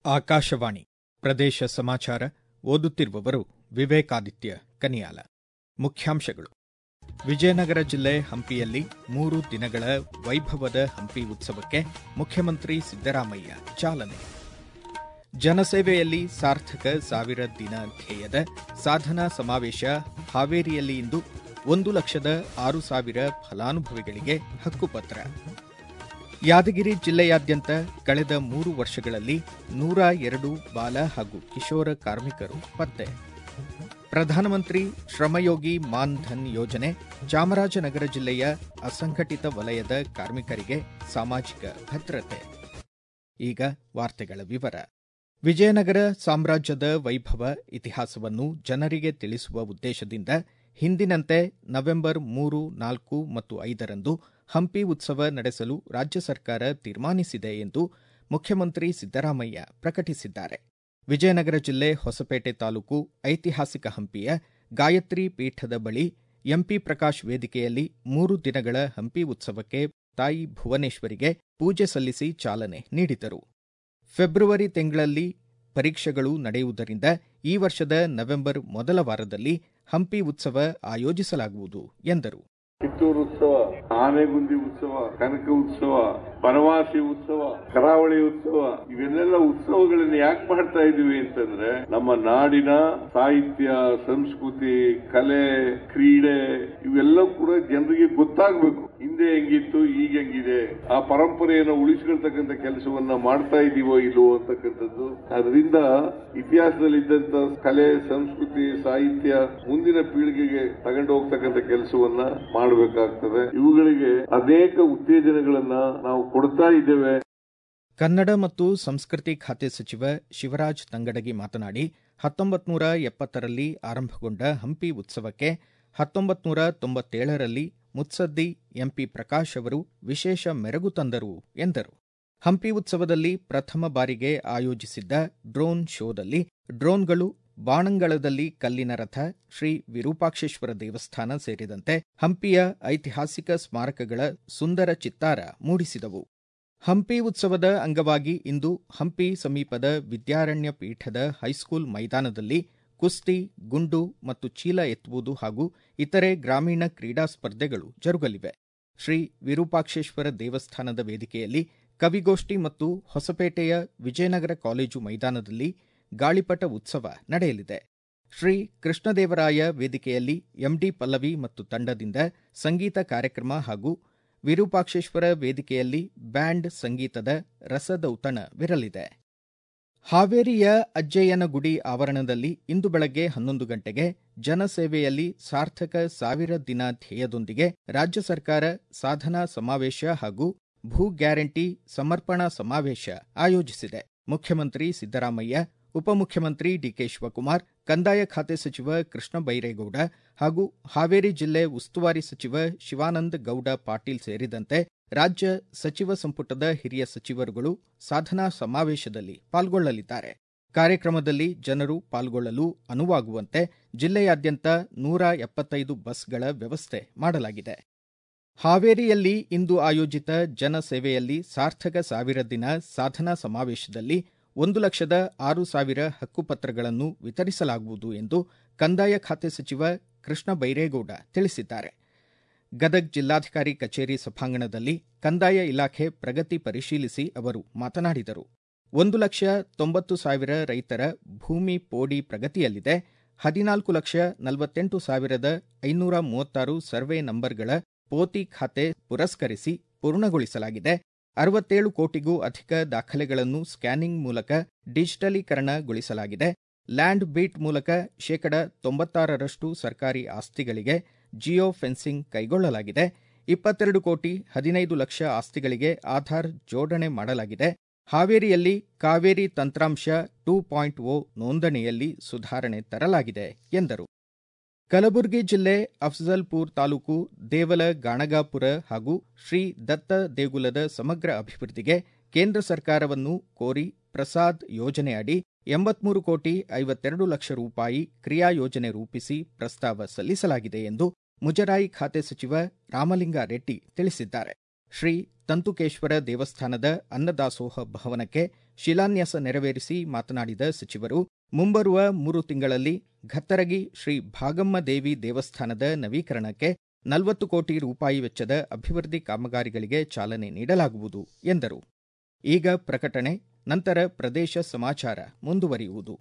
ಆಕಾಶವಾಣಿ ಪ್ರದೇಶ ಸಮಾಚಾರ ಓದುತ್ತಿರುವವರು ವಿವೇಕಾದಿತ್ಯ ಕನಿಯಾಲ ಮುಖ್ಯಾಂಶಗಳು ವಿಜಯನಗರ ಜಿಲ್ಲೆ ಹಂಪಿಯಲ್ಲಿ ಮೂರು ದಿನಗಳ ವೈಭವದ ಹಂಪಿ ಉತ್ಸವಕ್ಕೆ ಮುಖ್ಯಮಂತ್ರಿ ಸಿದ್ದರಾಮಯ್ಯ ಚಾಲನೆ ಜನಸೇವೆಯಲ್ಲಿ ಸಾರ್ಥಕ ಸಾವಿರ ದಿನ ಧ್ಯೇಯದ ಸಾಧನಾ ಸಮಾವೇಶ ಹಾವೇರಿಯಲ್ಲಿ ಇಂದು ಒಂದು ಲಕ್ಷದ ಆರು ಸಾವಿರ ಫಲಾನುಭವಿಗಳಿಗೆ ಹಕ್ಕುಪತ್ರ ಯಾದಗಿರಿ ಜಿಲ್ಲೆಯಾದ್ಯಂತ ಕಳೆದ ಮೂರು ವರ್ಷಗಳಲ್ಲಿ ನೂರ ಎರಡು ಬಾಲ ಹಾಗೂ ಕಿಶೋರ ಕಾರ್ಮಿಕರು ಪತ್ತೆ ಪ್ರಧಾನಮಂತ್ರಿ ಶ್ರಮಯೋಗಿ ಮಾನ್ ಧನ್ ಯೋಜನೆ ಚಾಮರಾಜನಗರ ಜಿಲ್ಲೆಯ ಅಸಂಘಟಿತ ವಲಯದ ಕಾರ್ಮಿಕರಿಗೆ ಸಾಮಾಜಿಕ ಭದ್ರತೆ ಈಗ ವಾರ್ತೆಗಳ ವಿವರ ವಿಜಯನಗರ ಸಾಮ್ರಾಜ್ಯದ ವೈಭವ ಇತಿಹಾಸವನ್ನು ಜನರಿಗೆ ತಿಳಿಸುವ ಉದ್ದೇಶದಿಂದ ಹಿಂದಿನಂತೆ ನವೆಂಬರ್ ಮೂರು ನಾಲ್ಕು ಮತ್ತು ಐದರಂದು ಹಂಪಿ ಉತ್ಸವ ನಡೆಸಲು ರಾಜ್ಯ ಸರ್ಕಾರ ತೀರ್ಮಾನಿಸಿದೆ ಎಂದು ಮುಖ್ಯಮಂತ್ರಿ ಸಿದ್ದರಾಮಯ್ಯ ಪ್ರಕಟಿಸಿದ್ದಾರೆ ವಿಜಯನಗರ ಜಿಲ್ಲೆ ಹೊಸಪೇಟೆ ತಾಲೂಕು ಐತಿಹಾಸಿಕ ಹಂಪಿಯ ಗಾಯತ್ರಿ ಪೀಠದ ಬಳಿ ಎಂಪಿ ಪ್ರಕಾಶ್ ವೇದಿಕೆಯಲ್ಲಿ ಮೂರು ದಿನಗಳ ಹಂಪಿ ಉತ್ಸವಕ್ಕೆ ತಾಯಿ ಭುವನೇಶ್ವರಿಗೆ ಪೂಜೆ ಸಲ್ಲಿಸಿ ಚಾಲನೆ ನೀಡಿದರು ಫೆಬ್ರವರಿ ತಿಂಗಳಲ್ಲಿ ಪರೀಕ್ಷೆಗಳು ನಡೆಯುವುದರಿಂದ ಈ ವರ್ಷದ ನವೆಂಬರ್ ಮೊದಲ ವಾರದಲ್ಲಿ ಹಂಪಿ ಉತ್ಸವ ಆಯೋಜಿಸಲಾಗುವುದು ಎಂದರು ಕಿತ್ತೂರು ಉತ್ಸವ ಆನೆಗುಂದಿ ಉತ್ಸವ ಕನಕ ಉತ್ಸವ ಬನವಾಸಿ ಉತ್ಸವ ಕರಾವಳಿ ಉತ್ಸವ ಇವೆಲ್ಲ ಉತ್ಸವಗಳನ್ನ ಯಾಕೆ ಮಾಡ್ತಾ ಇದೀವಿ ಅಂತಂದ್ರೆ ನಮ್ಮ ನಾಡಿನ ಸಾಹಿತ್ಯ ಸಂಸ್ಕೃತಿ ಕಲೆ ಕ್ರೀಡೆ ಇವೆಲ್ಲ ಕೂಡ ಜನರಿಗೆ ಗೊತ್ತಾಗಬೇಕು ಹಿಂದೆ ಹೆಂಗಿತ್ತು ಈಗ ಹೆಂಗಿದೆ ಆ ಪರಂಪರೆಯನ್ನು ಉಳಿಸ್ಕೊಳ್ತಕ್ಕಂಥ ಕೆಲಸವನ್ನ ಮಾಡ್ತಾ ಇದೀವೋ ಇಲ್ವೋ ಅಂತಕ್ಕಂಥದ್ದು ಅದರಿಂದ ಇತಿಹಾಸದಲ್ಲಿದ್ದಂತ ಕಲೆ ಸಂಸ್ಕೃತಿ ಸಾಹಿತ್ಯ ಮುಂದಿನ ಪೀಳಿಗೆಗೆ ತಗೊಂಡು ಹೋಗ್ತಕ್ಕಂಥ ಕೆಲಸವನ್ನ ಮಾಡಬೇಕಾಗ್ತದೆ ಇವುಗಳಿಗೆ ಅನೇಕ ಉತ್ತೇಜನಗಳನ್ನ ನಾವು ಕೊಡ್ತಾ ಇದ್ದೇವೆ ಕನ್ನಡ ಮತ್ತು ಸಂಸ್ಕೃತಿ ಖಾತೆ ಸಚಿವ ಶಿವರಾಜ್ ತಂಗಡಗಿ ಮಾತನಾಡಿ ಹತ್ತೊಂಬತ್ತು ನೂರ ಎಪ್ಪತ್ತರಲ್ಲಿ ಆರಂಭಗೊಂಡ ಹಂಪಿ ಉತ್ಸವಕ್ಕೆ ಹತ್ತೊಂಬತ್ತು ನೂರ ತೊಂಬತ್ತೇಳರಲ್ಲಿ ಮುತ್ಸದ್ದಿ ಎಂಪಿ ಪ್ರಕಾಶ್ ಅವರು ವಿಶೇಷ ಮೆರುಗು ತಂದರು ಎಂದರು ಹಂಪಿ ಉತ್ಸವದಲ್ಲಿ ಪ್ರಥಮ ಬಾರಿಗೆ ಆಯೋಜಿಸಿದ್ದ ಡ್ರೋನ್ ಶೋದಲ್ಲಿ ಡ್ರೋನ್ಗಳು ಬಾಣಂಗಳದಲ್ಲಿ ಕಲ್ಲಿನ ರಥ ಶ್ರೀ ವಿರೂಪಾಕ್ಷೇಶ್ವರ ದೇವಸ್ಥಾನ ಸೇರಿದಂತೆ ಹಂಪಿಯ ಐತಿಹಾಸಿಕ ಸ್ಮಾರಕಗಳ ಸುಂದರ ಚಿತ್ತಾರ ಮೂಡಿಸಿದವು ಹಂಪಿ ಉತ್ಸವದ ಅಂಗವಾಗಿ ಇಂದು ಹಂಪಿ ಸಮೀಪದ ವಿದ್ಯಾರಣ್ಯ ಪೀಠದ ಹೈಸ್ಕೂಲ್ ಮೈದಾನದಲ್ಲಿ ಕುಸ್ತಿ ಗುಂಡು ಮತ್ತು ಚೀಲ ಎತ್ತುವುದು ಹಾಗೂ ಇತರೆ ಗ್ರಾಮೀಣ ಕ್ರೀಡಾ ಸ್ಪರ್ಧೆಗಳು ಜರುಗಲಿವೆ ಶ್ರೀ ವಿರೂಪಾಕ್ಷೇಶ್ವರ ದೇವಸ್ಥಾನದ ವೇದಿಕೆಯಲ್ಲಿ ಕವಿಗೋಷ್ಠಿ ಮತ್ತು ಹೊಸಪೇಟೆಯ ವಿಜಯನಗರ ಕಾಲೇಜು ಮೈದಾನದಲ್ಲಿ ಗಾಳಿಪಟ ಉತ್ಸವ ನಡೆಯಲಿದೆ ಶ್ರೀ ಕೃಷ್ಣದೇವರಾಯ ವೇದಿಕೆಯಲ್ಲಿ ಎಂಡಿ ಪಲ್ಲವಿ ಮತ್ತು ತಂಡದಿಂದ ಸಂಗೀತ ಕಾರ್ಯಕ್ರಮ ಹಾಗೂ ವಿರೂಪಾಕ್ಷೇಶ್ವರ ವೇದಿಕೆಯಲ್ಲಿ ಬ್ಯಾಂಡ್ ಸಂಗೀತದ ರಸದೌತಣವಿರಲಿದೆ ಹಾವೇರಿಯ ಅಜ್ಜಯ್ಯನಗುಡಿ ಆವರಣದಲ್ಲಿ ಇಂದು ಬೆಳಗ್ಗೆ ಹನ್ನೊಂದು ಗಂಟೆಗೆ ಜನಸೇವೆಯಲ್ಲಿ ಸಾರ್ಥಕ ಸಾವಿರ ದಿನ ಧ್ಯೇಯದೊಂದಿಗೆ ರಾಜ್ಯ ಸರ್ಕಾರ ಸಾಧನಾ ಸಮಾವೇಶ ಹಾಗೂ ಭೂ ಗ್ಯಾರಂಟಿ ಸಮರ್ಪಣಾ ಸಮಾವೇಶ ಆಯೋಜಿಸಿದೆ ಮುಖ್ಯಮಂತ್ರಿ ಸಿದ್ದರಾಮಯ್ಯ ಉಪಮುಖ್ಯಮಂತ್ರಿ ಡಿಕೆ ಶಿವಕುಮಾರ್ ಕಂದಾಯ ಖಾತೆ ಸಚಿವ ಕೃಷ್ಣ ಬೈರೇಗೌಡ ಹಾಗೂ ಹಾವೇರಿ ಜಿಲ್ಲೆ ಉಸ್ತುವಾರಿ ಸಚಿವ ಶಿವಾನಂದ ಗೌಡ ಪಾಟೀಲ್ ಸೇರಿದಂತೆ ರಾಜ್ಯ ಸಚಿವ ಸಂಪುಟದ ಹಿರಿಯ ಸಚಿವರುಗಳು ಸಾಧನಾ ಸಮಾವೇಶದಲ್ಲಿ ಪಾಲ್ಗೊಳ್ಳಲಿದ್ದಾರೆ ಕಾರ್ಯಕ್ರಮದಲ್ಲಿ ಜನರು ಪಾಲ್ಗೊಳ್ಳಲು ಅನುವಾಗುವಂತೆ ಜಿಲ್ಲೆಯಾದ್ಯಂತ ನೂರ ಎಪ್ಪತ್ತೈದು ಬಸ್ಗಳ ವ್ಯವಸ್ಥೆ ಮಾಡಲಾಗಿದೆ ಹಾವೇರಿಯಲ್ಲಿ ಇಂದು ಆಯೋಜಿತ ಜನಸೇವೆಯಲ್ಲಿ ಸಾರ್ಥಕ ಸಾವಿರ ದಿನ ಸಾಧನಾ ಸಮಾವೇಶದಲ್ಲಿ ಒಂದು ಲಕ್ಷದ ಆರು ಸಾವಿರ ಹಕ್ಕುಪತ್ರಗಳನ್ನು ವಿತರಿಸಲಾಗುವುದು ಎಂದು ಕಂದಾಯ ಖಾತೆ ಸಚಿವ ಕೃಷ್ಣ ಬೈರೇಗೌಡ ತಿಳಿಸಿದ್ದಾರೆ ಗದಗ್ ಜಿಲ್ಲಾಧಿಕಾರಿ ಕಚೇರಿ ಸಭಾಂಗಣದಲ್ಲಿ ಕಂದಾಯ ಇಲಾಖೆ ಪ್ರಗತಿ ಪರಿಶೀಲಿಸಿ ಅವರು ಮಾತನಾಡಿದರು ಒಂದು ಲಕ್ಷ ತೊಂಬತ್ತು ಸಾವಿರ ರೈತರ ಭೂಮಿ ಪೋಡಿ ಪ್ರಗತಿಯಲ್ಲಿದೆ ಹದಿನಾಲ್ಕು ಲಕ್ಷ ನಲವತ್ತೆಂಟು ಸಾವಿರದ ಐನೂರ ಮೂವತ್ತಾರು ಸರ್ವೆ ನಂಬರ್ಗಳ ಪೋತಿ ಖಾತೆ ಪುರಸ್ಕರಿಸಿ ಪೂರ್ಣಗೊಳಿಸಲಾಗಿದೆ ಅರವತ್ತೇಳು ಕೋಟಿಗೂ ಅಧಿಕ ದಾಖಲೆಗಳನ್ನು ಸ್ಕ್ಯಾನಿಂಗ್ ಮೂಲಕ ಡಿಜಿಟಲೀಕರಣಗೊಳಿಸಲಾಗಿದೆ ಲ್ಯಾಂಡ್ ಬೀಟ್ ಮೂಲಕ ಶೇಕಡ ತೊಂಬತ್ತಾರರಷ್ಟು ಸರ್ಕಾರಿ ಆಸ್ತಿಗಳಿಗೆ ಜಿಯೋ ಫೆನ್ಸಿಂಗ್ ಕೈಗೊಳ್ಳಲಾಗಿದೆ ಇಪ್ಪತ್ತೆರಡು ಕೋಟಿ ಹದಿನೈದು ಲಕ್ಷ ಆಸ್ತಿಗಳಿಗೆ ಆಧಾರ್ ಜೋಡಣೆ ಮಾಡಲಾಗಿದೆ ಹಾವೇರಿಯಲ್ಲಿ ಕಾವೇರಿ ತಂತ್ರಾಂಶ ಟೂ ಪಾಯಿಂಟ್ ಓ ನೋಂದಣಿಯಲ್ಲಿ ಸುಧಾರಣೆ ತರಲಾಗಿದೆ ಎಂದರು ಕಲಬುರಗಿ ಜಿಲ್ಲೆ ಅಫ್ಜಲ್ಪುರ್ ತಾಲೂಕು ದೇವಲ ಗಾಣಗಾಪುರ ಹಾಗೂ ಶ್ರೀ ದತ್ತ ದೇಗುಲದ ಸಮಗ್ರ ಅಭಿವೃದ್ಧಿಗೆ ಕೇಂದ್ರ ಸರ್ಕಾರವನ್ನು ಕೋರಿ ಪ್ರಸಾದ್ ಯೋಜನೆ ಅಡಿ ಎಂಬತ್ಮೂರು ಕೋಟಿ ಐವತ್ತೆರಡು ಲಕ್ಷ ರೂಪಾಯಿ ಕ್ರಿಯಾ ಯೋಜನೆ ರೂಪಿಸಿ ಪ್ರಸ್ತಾವ ಸಲ್ಲಿಸಲಾಗಿದೆ ಎಂದು ಮುಜರಾಯಿ ಖಾತೆ ಸಚಿವ ರಾಮಲಿಂಗಾರೆಡ್ಡಿ ತಿಳಿಸಿದ್ದಾರೆ ಶ್ರೀ ತಂತುಕೇಶ್ವರ ದೇವಸ್ಥಾನದ ಅನ್ನದಾಸೋಹ ಭವನಕ್ಕೆ ಶಿಲಾನ್ಯಾಸ ನೆರವೇರಿಸಿ ಮಾತನಾಡಿದ ಸಚಿವರು ಮುಂಬರುವ ಮೂರು ತಿಂಗಳಲ್ಲಿ ಘತ್ತರಗಿ ಶ್ರೀ ಭಾಗಮ್ಮ ದೇವಿ ದೇವಸ್ಥಾನದ ನವೀಕರಣಕ್ಕೆ ನಲವತ್ತು ಕೋಟಿ ರೂಪಾಯಿ ವೆಚ್ಚದ ಅಭಿವೃದ್ಧಿ ಕಾಮಗಾರಿಗಳಿಗೆ ಚಾಲನೆ ನೀಡಲಾಗುವುದು ಎಂದರು ಈಗ ಪ್ರಕಟಣೆ ನಂತರ ಪ್ರದೇಶ ಸಮಾಚಾರ ಮುಂದುವರಿಯುವುದು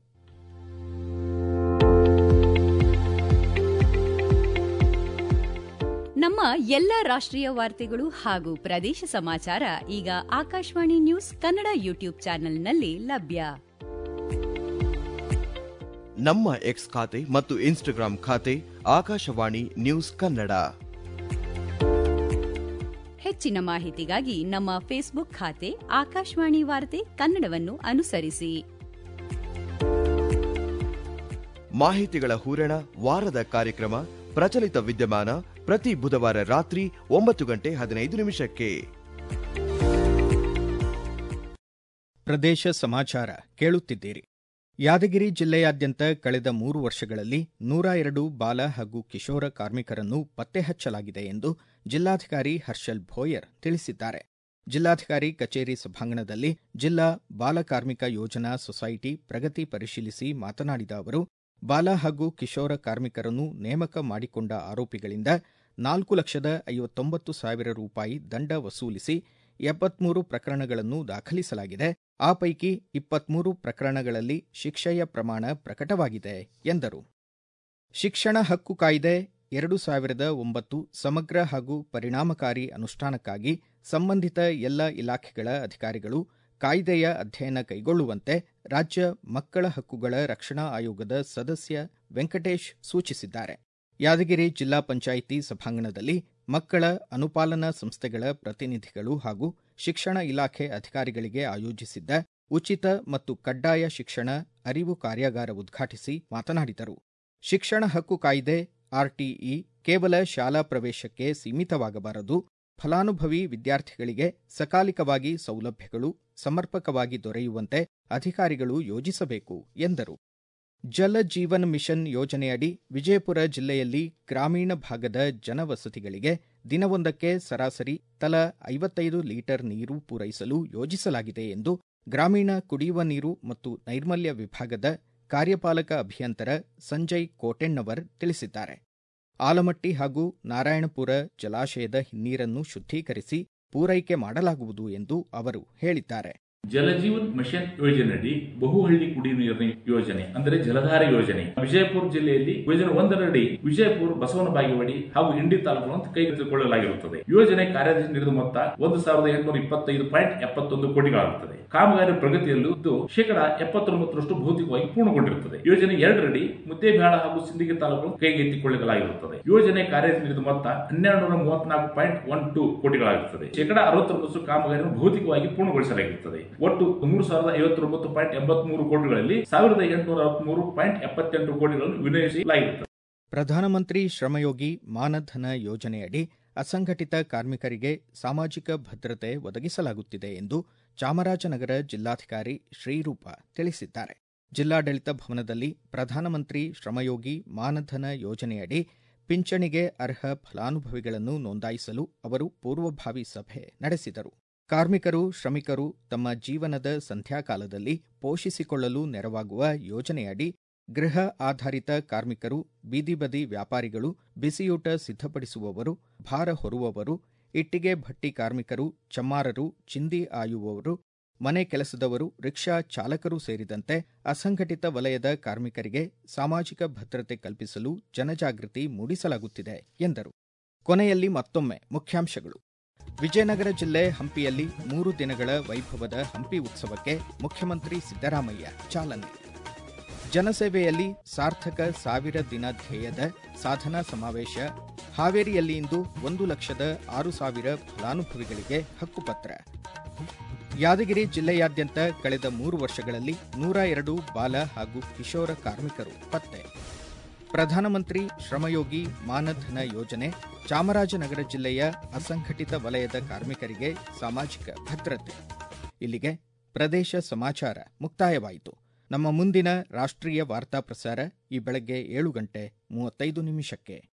ನಮ್ಮ ಎಲ್ಲ ರಾಷ್ಟ್ರೀಯ ವಾರ್ತೆಗಳು ಹಾಗೂ ಪ್ರದೇಶ ಸಮಾಚಾರ ಈಗ ಆಕಾಶವಾಣಿ ನ್ಯೂಸ್ ಕನ್ನಡ ಯೂಟ್ಯೂಬ್ ಚಾನೆಲ್ನಲ್ಲಿ ಲಭ್ಯ ನಮ್ಮ ಎಕ್ಸ್ ಖಾತೆ ಮತ್ತು ಇನ್ಸ್ಟಾಗ್ರಾಂ ಖಾತೆ ಆಕಾಶವಾಣಿ ನ್ಯೂಸ್ ಕನ್ನಡ ಹೆಚ್ಚಿನ ಮಾಹಿತಿಗಾಗಿ ನಮ್ಮ ಫೇಸ್ಬುಕ್ ಖಾತೆ ಆಕಾಶವಾಣಿ ವಾರ್ತೆ ಕನ್ನಡವನ್ನು ಅನುಸರಿಸಿ ಮಾಹಿತಿಗಳ ಹೂರಣ ವಾರದ ಕಾರ್ಯಕ್ರಮ ಪ್ರಚಲಿತ ವಿದ್ಯಮಾನ ಪ್ರತಿ ಬುಧವಾರ ರಾತ್ರಿ ಒಂಬತ್ತು ಗಂಟೆ ಹದಿನೈದು ನಿಮಿಷಕ್ಕೆ ಪ್ರದೇಶ ಸಮಾಚಾರ ಕೇಳುತ್ತಿದ್ದೀರಿ ಯಾದಗಿರಿ ಜಿಲ್ಲೆಯಾದ್ಯಂತ ಕಳೆದ ಮೂರು ವರ್ಷಗಳಲ್ಲಿ ನೂರ ಎರಡು ಬಾಲ ಹಾಗೂ ಕಿಶೋರ ಕಾರ್ಮಿಕರನ್ನು ಪತ್ತೆ ಹಚ್ಚಲಾಗಿದೆ ಎಂದು ಜಿಲ್ಲಾಧಿಕಾರಿ ಹರ್ಷಲ್ ಭೋಯರ್ ತಿಳಿಸಿದ್ದಾರೆ ಜಿಲ್ಲಾಧಿಕಾರಿ ಕಚೇರಿ ಸಭಾಂಗಣದಲ್ಲಿ ಜಿಲ್ಲಾ ಬಾಲ ಕಾರ್ಮಿಕ ಯೋಜನಾ ಸೊಸೈಟಿ ಪ್ರಗತಿ ಪರಿಶೀಲಿಸಿ ಮಾತನಾಡಿದ ಅವರು ಬಾಲ ಹಾಗೂ ಕಿಶೋರ ಕಾರ್ಮಿಕರನ್ನು ನೇಮಕ ಮಾಡಿಕೊಂಡ ಆರೋಪಿಗಳಿಂದ ನಾಲ್ಕು ಲಕ್ಷದ ಐವತ್ತೊಂಬತ್ತು ಸಾವಿರ ರೂಪಾಯಿ ದಂಡ ವಸೂಲಿಸಿ ಎಪ್ಪತ್ಮೂರು ಪ್ರಕರಣಗಳನ್ನು ದಾಖಲಿಸಲಾಗಿದೆ ಆ ಪೈಕಿ ಇಪ್ಪತ್ಮೂರು ಪ್ರಕರಣಗಳಲ್ಲಿ ಶಿಕ್ಷೆಯ ಪ್ರಮಾಣ ಪ್ರಕಟವಾಗಿದೆ ಎಂದರು ಶಿಕ್ಷಣ ಹಕ್ಕು ಕಾಯ್ದೆ ಎರಡು ಸಾವಿರದ ಒಂಬತ್ತು ಸಮಗ್ರ ಹಾಗೂ ಪರಿಣಾಮಕಾರಿ ಅನುಷ್ಠಾನಕ್ಕಾಗಿ ಸಂಬಂಧಿತ ಎಲ್ಲ ಇಲಾಖೆಗಳ ಅಧಿಕಾರಿಗಳು ಕಾಯ್ದೆಯ ಅಧ್ಯಯನ ಕೈಗೊಳ್ಳುವಂತೆ ರಾಜ್ಯ ಮಕ್ಕಳ ಹಕ್ಕುಗಳ ರಕ್ಷಣಾ ಆಯೋಗದ ಸದಸ್ಯ ವೆಂಕಟೇಶ್ ಸೂಚಿಸಿದ್ದಾರೆ ಯಾದಗಿರಿ ಜಿಲ್ಲಾ ಪಂಚಾಯಿತಿ ಸಭಾಂಗಣದಲ್ಲಿ ಮಕ್ಕಳ ಅನುಪಾಲನಾ ಸಂಸ್ಥೆಗಳ ಪ್ರತಿನಿಧಿಗಳು ಹಾಗೂ ಶಿಕ್ಷಣ ಇಲಾಖೆ ಅಧಿಕಾರಿಗಳಿಗೆ ಆಯೋಜಿಸಿದ್ದ ಉಚಿತ ಮತ್ತು ಕಡ್ಡಾಯ ಶಿಕ್ಷಣ ಅರಿವು ಕಾರ್ಯಾಗಾರ ಉದ್ಘಾಟಿಸಿ ಮಾತನಾಡಿದರು ಶಿಕ್ಷಣ ಹಕ್ಕು ಕಾಯ್ದೆ ಆರ್ಟಿಇ ಕೇವಲ ಶಾಲಾ ಪ್ರವೇಶಕ್ಕೆ ಸೀಮಿತವಾಗಬಾರದು ಫಲಾನುಭವಿ ವಿದ್ಯಾರ್ಥಿಗಳಿಗೆ ಸಕಾಲಿಕವಾಗಿ ಸೌಲಭ್ಯಗಳು ಸಮರ್ಪಕವಾಗಿ ದೊರೆಯುವಂತೆ ಅಧಿಕಾರಿಗಳು ಯೋಜಿಸಬೇಕು ಎಂದರು ಜಲ ಜೀವನ್ ಮಿಷನ್ ಯೋಜನೆಯಡಿ ವಿಜಯಪುರ ಜಿಲ್ಲೆಯಲ್ಲಿ ಗ್ರಾಮೀಣ ಭಾಗದ ಜನವಸತಿಗಳಿಗೆ ದಿನವೊಂದಕ್ಕೆ ಸರಾಸರಿ ತಲಾ ಐವತ್ತೈದು ಲೀಟರ್ ನೀರು ಪೂರೈಸಲು ಯೋಜಿಸಲಾಗಿದೆ ಎಂದು ಗ್ರಾಮೀಣ ಕುಡಿಯುವ ನೀರು ಮತ್ತು ನೈರ್ಮಲ್ಯ ವಿಭಾಗದ ಕಾರ್ಯಪಾಲಕ ಅಭಿಯಂತರ ಸಂಜಯ್ ಕೋಟೆಣ್ಣವರ್ ತಿಳಿಸಿದ್ದಾರೆ ಆಲಮಟ್ಟಿ ಹಾಗೂ ನಾರಾಯಣಪುರ ಜಲಾಶಯದ ಹಿನ್ನೀರನ್ನು ಶುದ್ಧೀಕರಿಸಿ ಪೂರೈಕೆ ಮಾಡಲಾಗುವುದು ಎಂದು ಅವರು ಹೇಳಿದ್ದಾರೆ ಜಲಜೀವನ್ ಮಿಷನ್ ಯೋಜನೆಯಡಿ ಬಹುಹಳ್ಳಿ ಕುಡಿಯುವ ನೀರಿನ ಯೋಜನೆ ಅಂದರೆ ಜಲಧಾರೆ ಯೋಜನೆ ವಿಜಯಪುರ ಜಿಲ್ಲೆಯಲ್ಲಿ ಯೋಜನೆ ಒಂದರಡಿ ವಿಜಯಪುರ ಬಸವನ ಬಾಗೇವಾಡಿ ಹಾಗೂ ಇಂಡಿ ತಾಲೂಕುಗಳನ್ನು ಕೈಗೆತ್ತಿಕೊಳ್ಳಲಾಗಿರುತ್ತದೆ ಯೋಜನೆ ಕಾರ್ಯಾದೇಶ ನೀಡಿದ ಮೊತ್ತ ಒಂದು ಸಾವಿರದ ಎಂಟುನೂರ ಇಪ್ಪತ್ತೈದು ಪಾಯಿಂಟ್ ಎಪ್ಪತ್ತೊಂದು ಕೋಟಿಗಳಾಗುತ್ತದೆ ಕಾಮಗಾರಿ ಪ್ರಗತಿಯಲ್ಲಿದ್ದು ಶೇಕಡಾ ಎಪ್ಪತ್ತೊಂಬತ್ತರಷ್ಟು ಭೌತಿಕವಾಗಿ ಪೂರ್ಣಗೊಂಡಿರುತ್ತದೆ ಯೋಜನೆ ಎರಡರಡಿ ಮುದ್ದೇಬೇಳ ಹಾಗೂ ಸಿಂದಗಿ ತಾಲೂಕು ಕೈಗೆತ್ತಿಕೊಳ್ಳಲಾಗಿರುತ್ತದೆ ಯೋಜನೆ ಕಾರ್ಯಾದೇಶ ನೀಡಿದ ಮೊತ್ತ ಹನ್ನೆರಡು ನೂರ ಮೂವತ್ನಾಲ್ಕು ಪಾಯಿಂಟ್ ಒನ್ ಟು ಕೋಟಿಗಳಾಗುತ್ತದೆ ಶೇಕಡಾ ಅರವತ್ತೊಂಬತ್ತು ಕಾಮಗಾರಿಯನ್ನು ಭೌತಿಕವಾಗಿ ಪೂರ್ಣಗೊಳಿಸಲಾಗಿರುತ್ತದೆ ಒಟ್ಟು ಮೂರು ಸಾವಿರದ ಐವತ್ತೊಂಬತ್ತು ಪಾಯಿಂಟ್ ಎಂಬತ್ಮೂರು ಕೋಟಿಗಳಲ್ಲಿ ಸಾವಿರದ ಎಂಟುನೂರ ಅರವತ್ಮೂರು ಪಾಯಿಂಟ್ ಎಪ್ಪತ್ತೆಂಟು ಕೋಟಿಗಳನ್ನು ವಿನಿಯೋಗಿಸಲಾಗಿರುತ್ತದೆ ಪ್ರಧಾನಮಂತ್ರಿ ಶ್ರಮಯೋಗಿ ಮಾನಧನ ಯೋಜನೆಯಡಿ ಅಸಂಘಟಿತ ಕಾರ್ಮಿಕರಿಗೆ ಸಾಮಾಜಿಕ ಭದ್ರತೆ ಒದಗಿಸಲಾಗುತ್ತಿದೆ ಎಂದು ಚಾಮರಾಜನಗರ ಜಿಲ್ಲಾಧಿಕಾರಿ ಶ್ರೀರೂಪ ತಿಳಿಸಿದ್ದಾರೆ ಜಿಲ್ಲಾಡಳಿತ ಭವನದಲ್ಲಿ ಪ್ರಧಾನಮಂತ್ರಿ ಶ್ರಮಯೋಗಿ ಮಾನಧನ ಯೋಜನೆಯಡಿ ಪಿಂಚಣಿಗೆ ಅರ್ಹ ಫಲಾನುಭವಿಗಳನ್ನು ನೋಂದಾಯಿಸಲು ಅವರು ಪೂರ್ವಭಾವಿ ಸಭೆ ನಡೆಸಿದರು ಕಾರ್ಮಿಕರು ಶ್ರಮಿಕರು ತಮ್ಮ ಜೀವನದ ಸಂಧ್ಯಾಕಾಲದಲ್ಲಿ ಪೋಷಿಸಿಕೊಳ್ಳಲು ನೆರವಾಗುವ ಯೋಜನೆಯಡಿ ಗೃಹ ಆಧಾರಿತ ಕಾರ್ಮಿಕರು ಬೀದಿ ಬದಿ ವ್ಯಾಪಾರಿಗಳು ಬಿಸಿಯೂಟ ಸಿದ್ಧಪಡಿಸುವವರು ಭಾರ ಹೊರುವವರು ಇಟ್ಟಿಗೆ ಭಟ್ಟಿ ಕಾರ್ಮಿಕರು ಚಮ್ಮಾರರು ಚಿಂದಿ ಆಯುವವರು ಮನೆ ಕೆಲಸದವರು ರಿಕ್ಷಾ ಚಾಲಕರು ಸೇರಿದಂತೆ ಅಸಂಘಟಿತ ವಲಯದ ಕಾರ್ಮಿಕರಿಗೆ ಸಾಮಾಜಿಕ ಭದ್ರತೆ ಕಲ್ಪಿಸಲು ಜನಜಾಗೃತಿ ಮೂಡಿಸಲಾಗುತ್ತಿದೆ ಎಂದರು ಕೊನೆಯಲ್ಲಿ ಮತ್ತೊಮ್ಮೆ ಮುಖ್ಯಾಂಶಗಳು ವಿಜಯನಗರ ಜಿಲ್ಲೆ ಹಂಪಿಯಲ್ಲಿ ಮೂರು ದಿನಗಳ ವೈಭವದ ಹಂಪಿ ಉತ್ಸವಕ್ಕೆ ಮುಖ್ಯಮಂತ್ರಿ ಸಿದ್ದರಾಮಯ್ಯ ಚಾಲನೆ ಜನಸೇವೆಯಲ್ಲಿ ಸಾರ್ಥಕ ಸಾವಿರ ದಿನ ಧ್ಯೇಯದ ಸಾಧನಾ ಸಮಾವೇಶ ಹಾವೇರಿಯಲ್ಲಿ ಇಂದು ಒಂದು ಲಕ್ಷದ ಆರು ಸಾವಿರ ಫಲಾನುಭವಿಗಳಿಗೆ ಹಕ್ಕುಪತ್ರ ಯಾದಗಿರಿ ಜಿಲ್ಲೆಯಾದ್ಯಂತ ಕಳೆದ ಮೂರು ವರ್ಷಗಳಲ್ಲಿ ನೂರ ಎರಡು ಬಾಲ ಹಾಗೂ ಕಿಶೋರ ಕಾರ್ಮಿಕರು ಪತ್ತೆ ಪ್ರಧಾನಮಂತ್ರಿ ಶ್ರಮಯೋಗಿ ಮಾನಧನ ಯೋಜನೆ ಚಾಮರಾಜನಗರ ಜಿಲ್ಲೆಯ ಅಸಂಘಟಿತ ವಲಯದ ಕಾರ್ಮಿಕರಿಗೆ ಸಾಮಾಜಿಕ ಭದ್ರತೆ ಇಲ್ಲಿಗೆ ಪ್ರದೇಶ ಸಮಾಚಾರ ಮುಕ್ತಾಯವಾಯಿತು ನಮ್ಮ ಮುಂದಿನ ರಾಷ್ಟ್ರೀಯ ವಾರ್ತಾ ಪ್ರಸಾರ ಈ ಬೆಳಗ್ಗೆ ಏಳು ಗಂಟೆ ಮೂವತ್ತೈದು ನಿಮಿಷಕ್ಕೆ